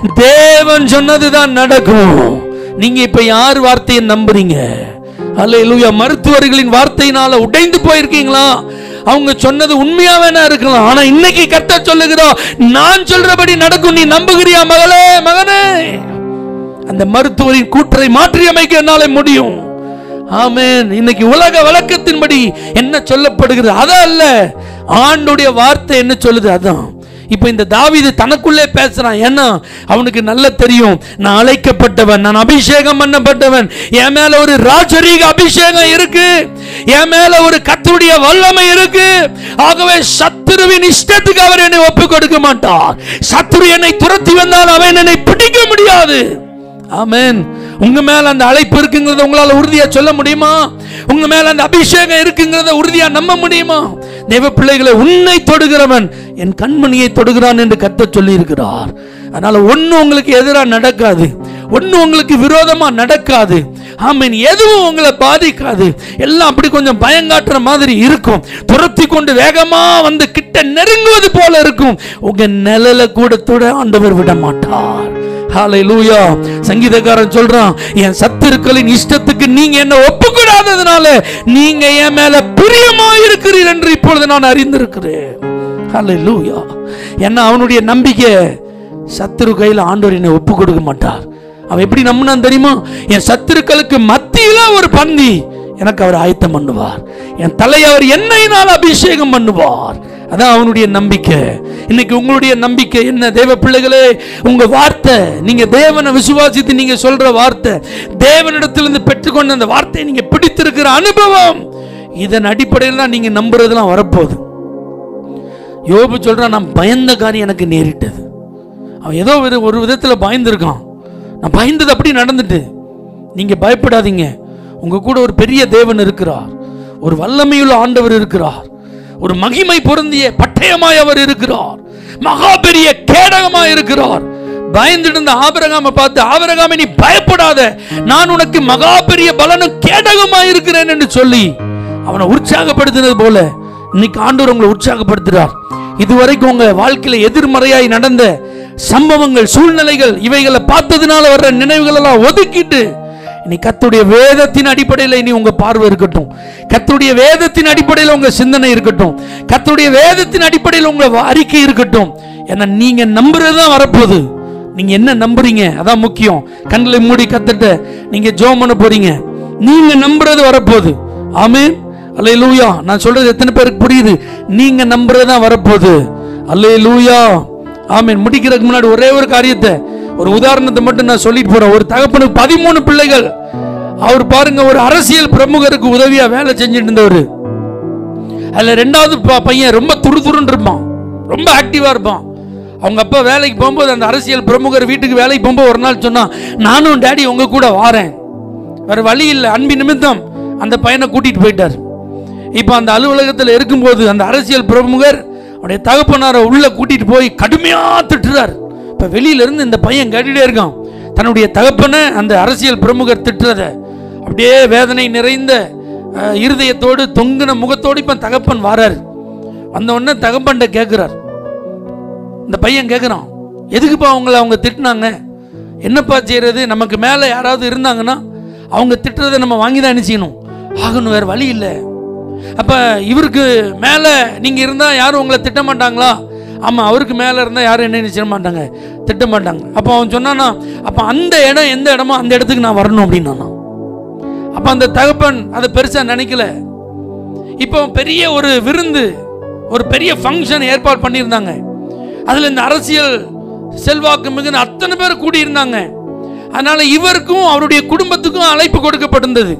தேவன் சொன்னதுதான் நடக்கும் நீங்க இப்ப யார் வார்த்தையை நம்புறீங்க அல்லேலூயா மருத்துவர்களின் வார்த்தையினால உடைந்து போயிருக்கீங்களா அவங்க சொன்னது உண்மையா வேணா இருக்கலாம் ஆனா இன்னைக்கு கத்த சொல்லுகிறோம் நான் சொல்றபடி நடக்கும் நீ நம்புகிறியா மகளே மகனே அந்த மருத்துவரின் கூற்றை மாற்றி அமைக்க என்னால முடியும் ஆமென் இன்னைக்கு உலக வழக்கத்தின்படி என்ன சொல்லப்படுகிறது அதான் அல்ல ஆண்டுடைய வார்த்தை என்ன சொல்லுது அதான் இப்ப இந்த தாவீது தனக்குள்ளே பேசுறான் ஏன்னா அவனுக்கு நல்ல தெரியும் நான் அழைக்கப்பட்டவன் நான் அபிஷேகம் பண்ணப்பட்டவன் என் மேல ஒரு ராஜரீக அபிஷேகம் இருக்கு என் மேல ஒரு கத்தருடைய வல்லமை இருக்கு ஆகவே சத்துருவின் இஷ்டத்துக்கு அவர் என்னை ஒப்பு கொடுக்க மாட்டார் சத்துரு என்னை துரத்தி வந்தால் அவன் என்னை பிடிக்க முடியாது ஆமென் உங்க மேல அந்த அழைப்பு இருக்குங்கிறத உங்களால உறுதியா சொல்ல முடியுமா உங்க மேல அந்த அபிஷேகம் இருக்குங்கிறத உறுதியா நம்ப முடியுமா தேவ பிள்ளைகளை உன்னை தொடுகிறவன் என் கண்மணியை தொடுகிறான் என்று கத்த சொல்லி இருக்கிறார் அதனால ஒண்ணு உங்களுக்கு எதிராக நடக்காது ஒண்ணு உங்களுக்கு விரோதமா நடக்காது ஆமீன் எதுவும் உங்களை பாதிக்காது எல்லாம் அப்படி கொஞ்சம் பயங்காட்டுற மாதிரி இருக்கும் துரத்தி கொண்டு வேகமா வந்து கிட்ட நெருங்குவது போல இருக்கும் உங்க நிழல கூட தொட ஆண்டவர் விட மாட்டார் ஹalleluya சங்கீதக்காரன் சொல்றான் என் சத்துருக்களின் இஷ்டத்துக்கு நீங்க என்ன ஒப்புக்கூடாததுனால நீங்க என் மேல பிரியமா இருக்கிறீர் என்று இப்பொழுது நான் அறிந்திருக்கிறேன் ஹalleluya ஏன்னா அவனுடைய நம்பிக்கை சத்துரு கையில் ஆண்டவர் என்னை ஒப்பு கொடுக்க மாட்டார் அவன் எப்படி நம்பினான் தெரியுமா என் சத்துருக்களுக்கு மத்தியில ஒரு பந்தி எனக்கு அவர் ஆயத்தம் பண்ணுவார் என் தலை அவர் எண்ணெயினால் அபிஷேகம் பண்ணுவார் அதான் அவனுடைய நம்பிக்கை இன்னைக்கு உங்களுடைய நம்பிக்கை என்ன தேவ பிள்ளைகளே உங்க வார்த்தை நீங்க தேவனை விசுவாசித்து நீங்க சொல்ற வார்த்தை தேவனிடத்திலிருந்து பெற்றுக்கொண்ட அந்த வார்த்தையை நீங்க பிடித்திருக்கிற அனுபவம் இதன் அடிப்படையில் தான் நீங்க நம்புறதெல்லாம் வரப்போகுது யோபு சொல்றான் நான் பயந்த காரியம் எனக்கு நேரிட்டது அவன் ஏதோ ஒரு ஒரு விதத்தில் பயந்துருக்கான் நான் பயந்தது அப்படி நடந்துட்டு நீங்க பயப்படாதீங்க உங்க கூட ஒரு பெரிய தேவன் இருக்கிறார் ஒரு வல்லமையுள்ள ஆண்டவர் இருக்கிறார் ஒரு மகிமை பொருந்திய பட்டயமாய் அவர் இருக்கிறார் மகா பெரிய கேடகமாய் இருக்கிறார் பயந்துட்டு இருந்த ஆபரகாமை பார்த்து ஆபரகாமை நீ பயப்படாத நான் உனக்கு மகா பெரிய பலனும் கேடகமாய் இருக்கிறேன் என்று சொல்லி அவனை உற்சாகப்படுத்தினது போல இன்னைக்கு ஆண்டவர் உங்களை உற்சாகப்படுத்துறார் இதுவரைக்கும் உங்க வாழ்க்கையில எதிர்மறையாய் நடந்த சம்பவங்கள் சூழ்நிலைகள் இவைகளை பார்த்ததுனால வர்ற நினைவுகள் எல்லாம் ஒதுக்கிட்டு இனி கத்துடைய வேதத்தின் அடிப்படையில் இனி உங்க பார்வை இருக்கட்டும் கத்துடைய வேதத்தின் அடிப்படையில் உங்க சிந்தனை இருக்கட்டும் கத்துடைய வேதத்தின் அடிப்படையில் உங்க அறிக்கை இருக்கட்டும் ஏன்னா நீங்க நம்புறது தான் வரப்போகுது நீங்க என்ன நம்புறீங்க அதான் முக்கியம் கண்களை மூடி கத்துட்டு நீங்க ஜோம் பண்ண போறீங்க நீங்க நம்புறது வரப்போகுது ஆமென் அல்லேலூயா நான் சொல்றது எத்தனை பேருக்கு புரியுது நீங்க நம்புறது தான் வரப்போகுது அல்லேலூயா ஆமென் முடிக்கிறதுக்கு முன்னாடி ஒரே ஒரு காரியத்தை ஒரு உதாரணத்தை மட்டும் நான் சொல்லிட்டு போறேன் ஒரு தகப்பனுக்கு பதிமூணு பிள்ளைகள் அவர் பாருங்க ஒரு அரசியல் பிரமுகருக்கு உதவியா வேலை செஞ்சுட்டு இருந்தவர் அதுல ரெண்டாவது ப- பையன் ரொம்ப துருதுருன்னு இருப்பான் ரொம்ப ஆக்டிவா இருப்பான் அவங்க அப்பா வேலைக்கு போகும்போது அந்த அரசியல் பிரமுகர் வீட்டுக்கு வேலைக்கு போகும்போது ஒரு நாள் சொன்னான் நானும் டேடி உங்க கூட வாரேன் வேற வழி இல்லை அன்பின் நிமித்தம் அந்த பையனை கூட்டிட்டு போயிட்டார் இப்போ அந்த அலுவலகத்தில் இருக்கும்போது அந்த அரசியல் பிரமுகர் அவருடைய தகப்பனாரை உள்ள கூட்டிட்டு போய் கடுமையா திட்டுறார் இப்போ வெளியில இருந்து இந்த பையன் கேட்டுட்டே இருக்கான் தன்னுடைய தகப்பனை அந்த அரசியல் பிரமுகர் திட்டுறத அப்படியே வேதனை நிறைந்த அஹ், இருதயத்தோடு தொங்கின முகத்தோடு இப்போ தகப்பன் வாரார் வந்த உடனே தகப்பன்ட்ட கேட்குறார் இந்த பையன் கேட்குறான் எதுக்குப்பா அவங்கள அவங்க திட்டினாங்க என்னப்பா செய்யறது நமக்கு மேலே யாராவது இருந்தாங்கன்னா அவங்க திட்டுறதை நம்ம வாங்கி தான் என்ன செய்யணும் ஆகணும் வேறு வழி இல்லை அப்போ இவருக்கு மேலே நீங்கள் இருந்தால் யாரும் உங்களை திட்ட மாட்டாங்களா ஆமாம் அவருக்கு மேலே இருந்தால் யாரும் என்ன நினைச்சிட மாட்டாங்க திட்ட மாட்டாங்க அப்போ அவன் சொன்னானா அப்போ அந்த இடம் எந்த இடமோ அந்த இடத்துக்கு நான் வரணும் அப்படின்னானா அப்போ அந்த தகப்பன் அதை பெருசாக நினைக்கல இப்போ பெரிய ஒரு விருந்து ஒரு பெரிய ஃபங்க்ஷன் ஏற்பாடு பண்ணியிருந்தாங்க அதில் இந்த அரசியல் செல்வாக்கு மிகுந்த அத்தனை பேர் கூடியிருந்தாங்க அதனால இவருக்கும் அவருடைய குடும்பத்துக்கும் அழைப்பு கொடுக்கப்பட்டிருந்தது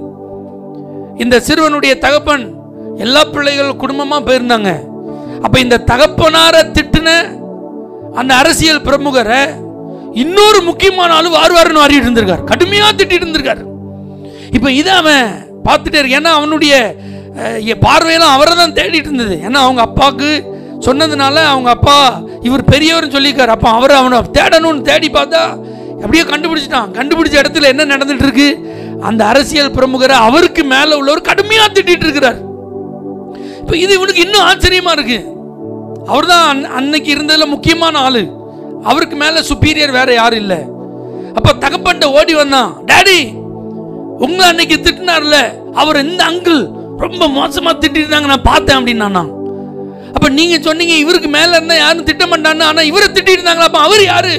இந்த சிறுவனுடைய தகப்பன் எல்லா பிள்ளைகள் குடும்பமாக போயிருந்தாங்க அப்போ இந்த தகப்பனார திட்டுன அந்த அரசியல் பிரமுகரை இன்னொரு முக்கியமான ஆளு வாரு வாருன்னு வாரிட்டு இருந்திருக்கார் கடுமையாக திட்டிட்டு இருந்திருக்காரு இப்போ இதை அவன் பார்த்துட்டே இருக்கு ஏன்னா அவனுடைய அஹ், எ- பார்வையெல்லாம் அவரை தான் தேடிட்டு இருந்தது ஏன்னா அவங்க அப்பாவுக்கு சொன்னதுனால அவங்க அப்பா இவர் பெரியவர்னு சொல்லியிருக்காரு அப்போ அவரை அவனை தேடணும்னு தேடி பார்த்தா அப்படியே கண்டுபிடிச்சிட்டான் கண்டுபிடிச்ச இடத்துல என்ன நடந்துட்டு இருக்கு அந்த அரசியல் பிரமுகரை அவருக்கு மேலே உள்ளவர் கடுமையாக திட்டிட்டு இருக்கிறார் இப்போ இது இவனுக்கு இன்னும் ஆச்சரியமா இருக்கு அவர் தான் அன்னைக்கு இருந்ததுல முக்கியமான ஆளு அவருக்கு மேல சுப்பீரியர் வேற யாரும் இல்லை அப்ப தகப்பன்ட்ட ஓடி வந்தான் டாடி உங்களை அன்னைக்கு திட்டினார்ல அவர் இந்த அங்கிள் ரொம்ப மோசமா திட்டிருந்தாங்க நான் பார்த்தேன் அப்படின்னா அப்ப நீங்க சொன்னீங்க இவருக்கு மேல இருந்தா யாரும் திட்ட மாட்டான்னு ஆனா இவரை திட்டிட்டு இருந்தாங்களா அப்ப அவர் யாரு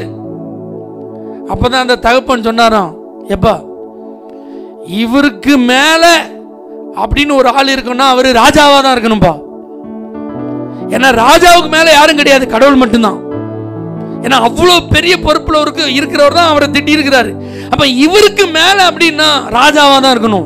அப்பதான் அந்த தகப்பன் சொன்னாராம் எப்பா இவருக்கு மேல அப்படின்னு ஒரு ஆள் இருக்கணும்னா அவர் ராஜாவா தான் இருக்கணும்பா ஏன்னா ராஜாவுக்கு மேல யாரும் கிடையாது கடவுள் மட்டும்தான் ஏன்னா அவ்வளோ பெரிய பொறுப்புல இருக்கு இருக்கிறவர் தான் அவரை திட்டி இருக்கிறாரு அப்ப இவருக்கு மேல அப்படின்னா ராஜாவா தான் இருக்கணும்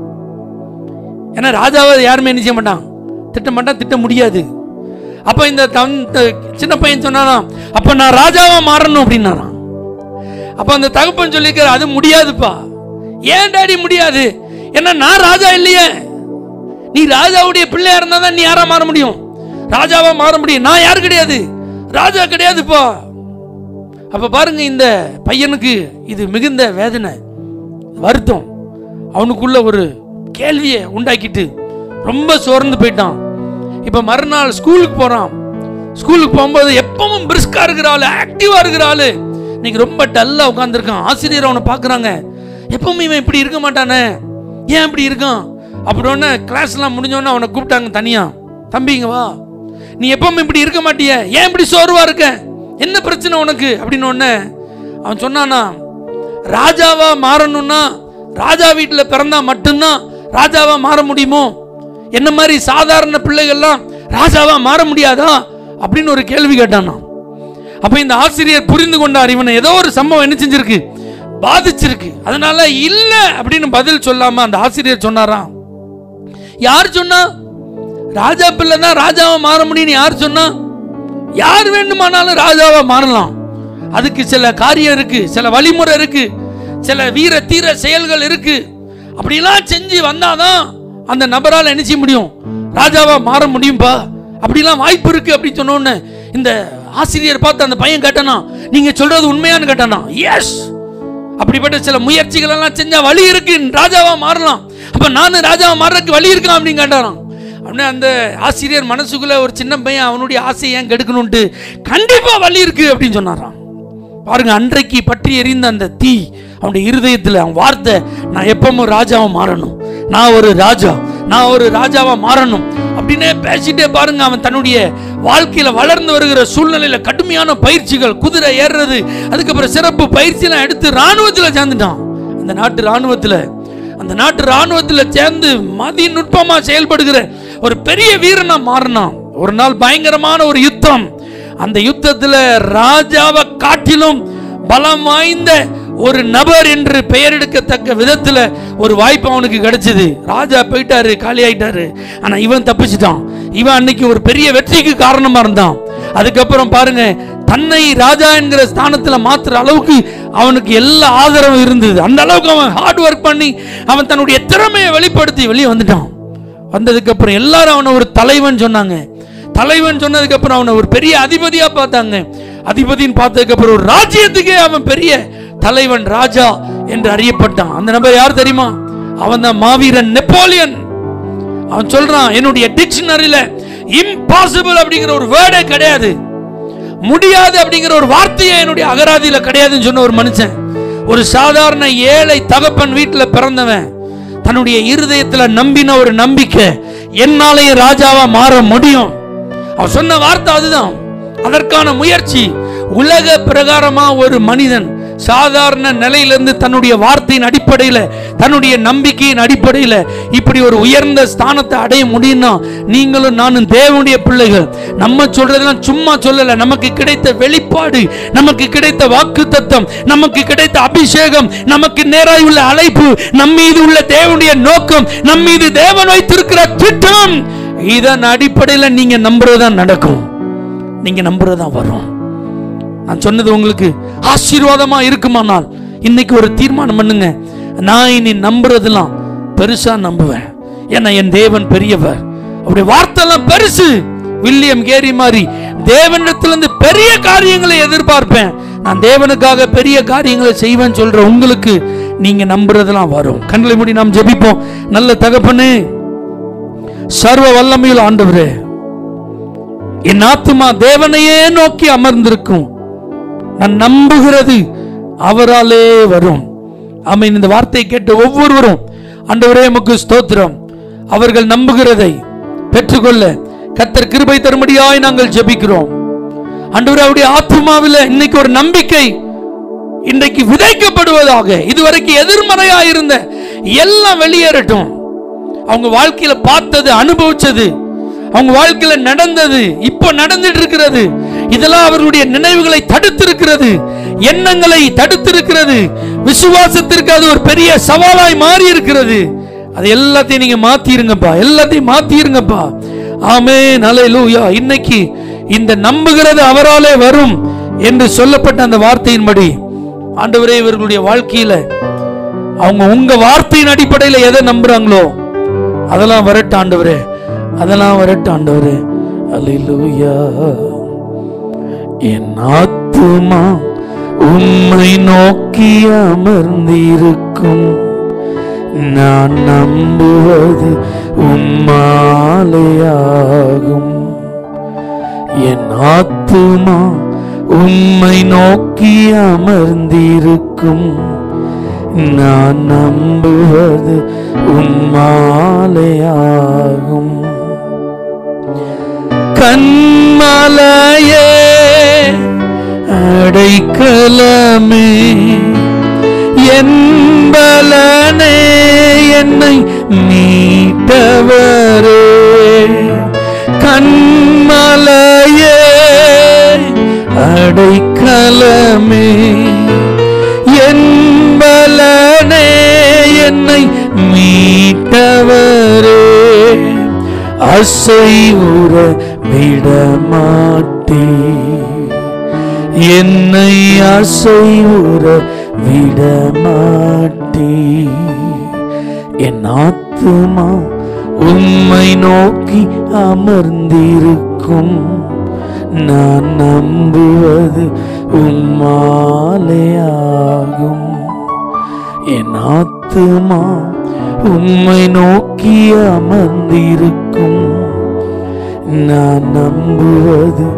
ஏன்னா ராஜாவை யாருமே என்ன செய்ய மாட்டான் திட்ட மாட்டான் திட்ட முடியாது அப்ப இந்த தம்- இந்த சின்ன பையன் சொன்னானா அப்ப நான் ராஜாவா மாறணும் அப்படின்னாராம் அப்ப அந்த தகப்பன் சொல்லியிருக்காரு அது முடியாதுப்பா ஏன் டாடி முடியாது ஏன்னா நான் ராஜா இல்லையே நீ ராஜாவுடைய பிள்ளையா இருந்தா தான் நீ யாரா மாற முடியும் ராஜாவா மாற முடியும் நான் யாரு கிடையாது ராஜா கிடையாதுப்பா அப்ப பாருங்க இந்த பையனுக்கு இது மிகுந்த வேதனை வருத்தம் அவனுக்குள்ள ஒரு கேள்வியை உண்டாக்கிட்டு ரொம்ப சோர்ந்து போயிட்டான் இப்ப மறுநாள் ஸ்கூலுக்கு போறான் ஸ்கூலுக்கு போகும்போது எப்பவும் பிரிஸ்கா இருக்கிற ஆளு ஆக்டிவா இருக்கிற ஆளு இன்னைக்கு ரொம்ப டல்லா உட்காந்துருக்கான் ஆசிரியர் அவனை பார்க்கறாங்க எப்பவும் இவன் இப்படி இருக்க மாட்டானே ஏன் இப்படி இருக்கான் அப்புறம் கிளாஸ்லாம் முடிஞ்சோடனே அவனை கூப்பிட்டாங்க தனியா தம்பிங்க வா நீ எப்பவும் இப்படி இருக்க மாட்டிய ஏன் இப்படி சோர்வா இருக்க என்ன பிரச்சனை உனக்கு அப்படின்னு உடனே அவன் சொன்னானா ராஜாவா மாறணும்னா ராஜா வீட்டில் பிறந்தா மட்டும்தான் ராஜாவா மாற முடியுமோ என்ன மாதிரி சாதாரண பிள்ளைகள்லாம் ராஜாவா மாற முடியாதா அப்படின்னு ஒரு கேள்வி கேட்டான் நான் அப்ப இந்த ஆசிரியர் புரிந்து கொண்டார் இவனை ஏதோ ஒரு சம்பவம் என்ன செஞ்சிருக்கு பாதிச்சிருக்கு அதனால இல்ல அப்படின்னு பதில் சொல்லாம அந்த ஆசிரியர் சொன்னாராம் யார் சொன்னா ராஜா பிள்ளை தான் ராஜாவா மாற முடியும்னு யார் சொன்னா யார் வேண்டுமானாலும் ராஜாவா மாறலாம் அதுக்கு சில காரியம் இருக்கு சில வழிமுறை இருக்கு சில வீர தீர செயல்கள் இருக்கு அப்படிலாம் செஞ்சு வந்தாதான் அந்த நபரால் என்ன செய்ய முடியும் ராஜாவா மாற முடியும்பா அப்படிலாம் வாய்ப்பு இருக்கு அப்படி சொன்னோன்னு இந்த ஆசிரியர் பார்த்து அந்த பையன் கேட்டானா நீங்க சொல்றது உண்மையான்னு கேட்டானா எஸ் அப்படிப்பட்ட சில முயற்சிகள் எல்லாம் செஞ்சா வழி இருக்கு ராஜாவா மாறலாம் அப்ப நானும் ராஜாவா மாறதுக்கு வழி இருக்கா அப்படின்னு கேட்டாராம் அப்படியே அந்த ஆசிரியர் மனசுக்குள்ள ஒரு சின்ன பையன் அவனுடைய ஆசையை ஏன் கெடுக்கணும்ட்டு கண்டிப்பா வழி இருக்கு அப்படின்னு சொன்னாராம் பாருங்க அன்றைக்கு பற்றி எரிந்த அந்த தீ அவனுடைய இருதயத்தில் அவன் வார்த்தை நான் எப்பவும் ராஜாவா மாறணும் நான் ஒரு ராஜா நான் ஒரு ராஜாவா மாறணும் அப்படின்னே பேசிட்டே பாருங்க அவன் தன்னுடைய வாழ்க்கையில வளர்ந்து வருகிற சூழ்நிலையில கடுமையான பயிற்சிகள் குதிரை ஏறுறது அதுக்கப்புறம் சிறப்பு பயிற்சியெல்லாம் எடுத்து ராணுவத்தில் சேர்ந்துட்டான் அந்த நாட்டு ராணுவத்தில் அந்த நாட்டு ராணுவத்துல சேர்ந்து மதி நுட்பமா செயல்படுகிற ஒரு பெரிய வீரனா மாறினான் ஒரு நாள் பயங்கரமான ஒரு யுத்தம் அந்த யுத்தத்துல ராஜாவை காட்டிலும் பலம் வாய்ந்த ஒரு நபர் என்று பெயரெடுக்கத்தக்க விதத்துல ஒரு வாய்ப்பு அவனுக்கு கிடைச்சது ராஜா போயிட்டாரு காலி ஆயிட்டாரு ஆனா இவன் தப்பிச்சிட்டான் இவன் அன்னைக்கு ஒரு பெரிய வெற்றிக்கு காரணமா இருந்தான் அதுக்கப்புறம் பாருங்க தன்னை ராஜா என்கிற ஸ்தானத்துல மாத்துற அளவுக்கு அவனுக்கு எல்லா ஆதரவும் இருந்தது அந்த அளவுக்கு அவன் ஹார்ட் ஒர்க் பண்ணி அவன் தன்னுடைய திறமையை வெளிப்படுத்தி வெளியே வந்துட்டான் வந்ததுக்கு அப்புறம் எல்லாரும் அவனை ஒரு தலைவன் சொன்னாங்க தலைவன் சொன்னதுக்கு அப்புறம் அவனை ஒரு பெரிய அதிபதியா பார்த்தாங்க அதிபதின்னு பார்த்ததுக்கு அப்புறம் ஒரு ராஜ்யத்துக்கே அவன் பெரிய தலைவன் ராஜா என்று அறியப்பட்டான் அந்த நபர் யார் தெரியுமா அவன் தான் மாவீரன் நெப்போலியன் அவன் சொல்றான் என்னுடைய டிக்ஷனரியில இம்பாசிபிள் அப்படிங்கிற ஒரு வேர்டே கிடையாது முடியாது அப்படிங்கிற ஒரு வார்த்தையே என்னுடைய அகராதியில கிடையாதுன்னு சொன்ன ஒரு மனுஷன் ஒரு சாதாரண ஏழை தகப்பன் வீட்டில் பிறந்தவன் தன்னுடைய இருதயத்துல நம்பின ஒரு நம்பிக்கை என்னாலேயும் ராஜாவா மாற முடியும் அவன் சொன்ன வார்த்தை அதுதான் அதற்கான முயற்சி உலக பிரகாரமா ஒரு மனிதன் சாதாரண நிலையிலிருந்து தன்னுடைய வார்த்தையின் அடிப்படையில் தன்னுடைய நம்பிக்கையின் அடிப்படையில் இப்படி ஒரு உயர்ந்த ஸ்தானத்தை அடைய முடியும்னா நீங்களும் நானும் தேவனுடைய பிள்ளைகள் நம்ம சொல்றதெல்லாம் சும்மா சொல்லல நமக்கு கிடைத்த வெளிப்பாடு நமக்கு கிடைத்த வாக்கு தத்தம் நமக்கு கிடைத்த அபிஷேகம் நமக்கு நேராய் உள்ள அழைப்பு நம் மீது உள்ள தேவனுடைய நோக்கம் நம் மீது தேவன் வைத்திருக்கிற திட்டம் இதன் அடிப்படையில் நீங்க நம்புறதுதான் நடக்கும் நீங்க நம்புறதுதான் வரும் நான் சொன்னது உங்களுக்கு ஆசீர்வாதமா இருக்குமானால் இன்னைக்கு ஒரு தீர்மானம் பண்ணுங்க நான் இனி நம்புறதெல்லாம் பெருசா நம்புவேன் ஏன்னா என் தேவன் பெரியவர் அவருடைய வார்த்தைலாம் பெருசு வில்லியம் கேரி மாதிரி தேவனிடத்திலிருந்து பெரிய காரியங்களை எதிர்பார்ப்பேன் நான் தேவனுக்காக பெரிய காரியங்களை செய்வேன் சொல்ற உங்களுக்கு நீங்க நம்புறதெல்லாம் வரும் கண்களை மூடி நாம் ஜெபிப்போம் நல்ல தகப்பனே சர்வ வல்லமையில் ஆண்டவரே என் ஆத்துமா தேவனையே நோக்கி அமர்ந்திருக்கும் நான் நம்புகிறது அவராலே வரும் ஆமென் இந்த வார்த்தையை கேட்ட ஒவ்வொருவரும் ஆண்டவரே உமக்கு ஸ்தோத்திரம் அவர்கள் நம்புகிறதை பெற்றுக்கொள்ள கத்தர் கிருபை தரும்படியாய் நாங்கள் ஜெபிக்கிறோம் ஆண்டவரே அவருடைய ஆத்மாவில் இன்னைக்கு ஒரு நம்பிக்கை இன்றைக்கு விதைக்கப்படுவதாக இதுவரைக்கும் எதிர்மறையா இருந்த எல்லாம் வெளியேறட்டும் அவங்க வாழ்க்கையில பார்த்தது அனுபவிச்சது அவங்க வாழ்க்கையில நடந்தது இப்போ நடந்துட்டு இருக்கிறது இதெல்லாம் அவர்களுடைய நினைவுகளை தடுத்திருக்கிறது எண்ணங்களை தடுத்திருக்கிறது விசுவாசத்திற்கு அது ஒரு பெரிய சவாலாய் மாறி இருக்கிறது அது எல்லாத்தையும் நீங்க மாத்திருங்கப்பா எல்லாத்தையும் மாத்திருங்கப்பா ஆமே லூயா இன்னைக்கு இந்த நம்புகிறது அவராலே வரும் என்று சொல்லப்பட்ட அந்த வார்த்தையின்படி ஆண்டவரே இவர்களுடைய வாழ்க்கையில அவங்க உங்க வார்த்தையின் அடிப்படையில் எதை நம்புறாங்களோ அதெல்லாம் வரட்டும் ஆண்டவரே அதெல்லாம் வரட்டும் ஆண்டவரே அல்லேலூயா என் ஆத்துமா உம்மை நோக்கி அமர்ந்திருக்கும் நான் நம்புவது உம்மாலையாகும் என் ஆத்துமா உம்மை நோக்கி அமர்ந்திருக்கும் நான் நம்புவது உம்மாலையாகும் கண்மலையே அடைக்கலமே என்பலனே என்னை நீ மீட்டவரே கண்மலையே அடைக்கலமே என்பலனே என்னை மீட்டவரே அசைவுற விடமாட்டே என்னை அசைவுற விடமாட்டே என் ஆத்துமா உம்மை நோக்கி அமர்ந்திருக்கும் நான் நம்புவது உம்மாலேயாகும் என் ஆத்துமா உம்மை நோக்கி அமர்ந்திருக்கும் நான் நம்புவது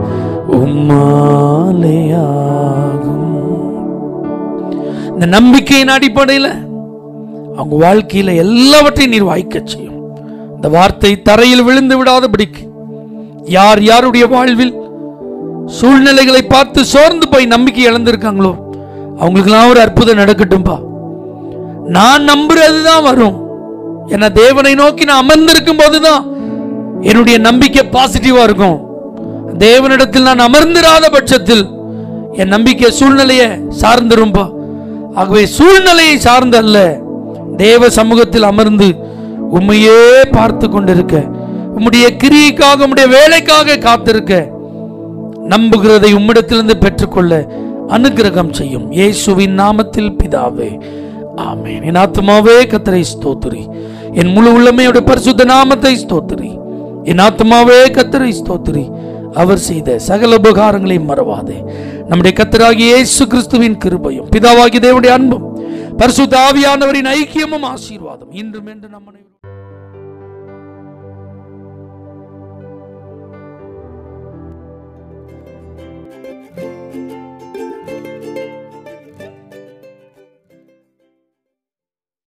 உம்மாலேயாகும் இந்த நம்பிக்கையின் அடிப்படையில் அவங்க வாழ்க்கையில எல்லாவற்றையும் நீர் வாய்க்கச் செய்யும் இந்த வார்த்தை தரையில் விழுந்து விடாதபடிக்கு யார் யாருடைய வாழ்வில் சூழ்நிலைகளை பார்த்து சோர்ந்து போய் நம்பிக்கை இழந்திருக்காங்களோ அவங்களுக்கெல்லாம் ஒரு அற்புதம் நடக்கட்டும்பா நான் நம்புறது தான் வரும் ஏன்னா தேவனை நோக்கி நான் அமர்ந்திருக்கும் போதுதான் என்னுடைய நம்பிக்கை பாசிட்டிவா இருக்கும் தேவனிடத்தில் நான் அமர்ந்திராத பட்சத்தில் என் நம்பிக்கை சூழ்நிலையை சார்ந்திரும்பா ஆகவே சூழ்நிலையை சார்ந்து அல்ல தேவ சமூகத்தில் அமர்ந்து உம்மையே பார்த்து கொண்டிருக்க உம்முடைய கிரியைக்காக உம்முடைய வேலைக்காக காத்திருக்க நம்புகிறதை உம்மிடத்திலிருந்து பெற்றுக்கொள்ள அனுக்கிரகம் செய்யும் இயேசுவின் நாமத்தில் பிதாவே ஆமென் என் ஆத்மாவே கத்தரை ஸ்தோத்திரி என் முழு உள்ளமையோட பரிசுத்த நாமத்தை ஸ்தோத்திரி என் ஆத்மாவே கத்தரை ஸ்தோத்திரி அவர் செய்த சகல உபகாரங்களையும் மறவாதே நம்முடைய கத்தராகிய இயேசு கிறிஸ்துவின் கிருபையும் பிதாவாகிய தேவனுடைய அன்பும் பரிசுத்த ஆவியானவரின் ஐக்கியமும் ஆசீர்வாதம் இன்றும் என்று நம்ம அனைவரும்